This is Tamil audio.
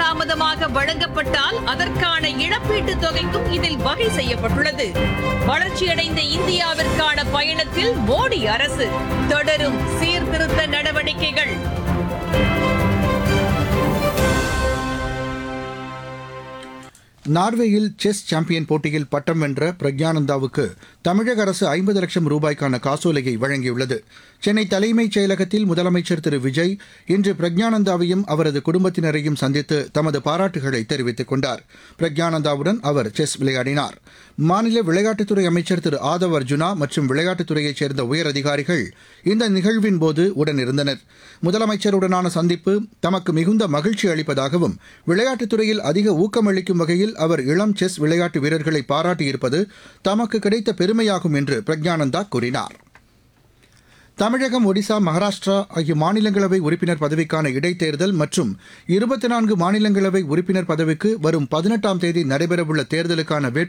தாமதமாக வழங்கப்பட்டால் அதற்கான இழப்பீட்டுத் தொகைக்கும் இதில் வகை செய்யப்பட்டுள்ளது வளர்ச்சியடைந்த இந்தியாவிற்கான பயணத்தில் மோடி அரசு தொடரும் சீர்திருத்த நடவடிக்கைகள் நார்வேயில் செஸ் சாம்பியன் போட்டியில் பட்டம் வென்ற பிரக்யானந்தாவுக்கு தமிழக அரசு ஐம்பது லட்சம் ரூபாய்க்கான காசோலையை வழங்கியுள்ளது சென்னை தலைமைச் செயலகத்தில் முதலமைச்சர் திரு விஜய் இன்று பிரக்யானந்தாவையும் அவரது குடும்பத்தினரையும் சந்தித்து தமது பாராட்டுகளை தெரிவித்துக் கொண்டார் பிரக்யானந்தாவுடன் அவர் செஸ் விளையாடினார் மாநில விளையாட்டுத்துறை அமைச்சர் திரு ஆதவ் அர்ஜுனா மற்றும் விளையாட்டுத்துறையைச் சேர்ந்த உயரதிகாரிகள் இந்த நிகழ்வின் போது உடனிருந்தனர் முதலமைச்சருடனான சந்திப்பு தமக்கு மிகுந்த மகிழ்ச்சி அளிப்பதாகவும் விளையாட்டுத்துறையில் அதிக ஊக்கமளிக்கும் வகையில் அவர் இளம் செஸ் விளையாட்டு வீரர்களை பாராட்டியிருப்பது தமக்கு கிடைத்த பெருமையாகும் என்று பிரக்யானந்தா கூறினார் தமிழகம் ஒடிசா மகாராஷ்டிரா ஆகிய மாநிலங்களவை உறுப்பினர் பதவிக்கான இடைத்தேர்தல் மற்றும் இருபத்தி நான்கு மாநிலங்களவை உறுப்பினர் பதவிக்கு வரும் பதினெட்டாம் தேதி நடைபெறவுள்ள தேர்தலுக்கான வேட்பு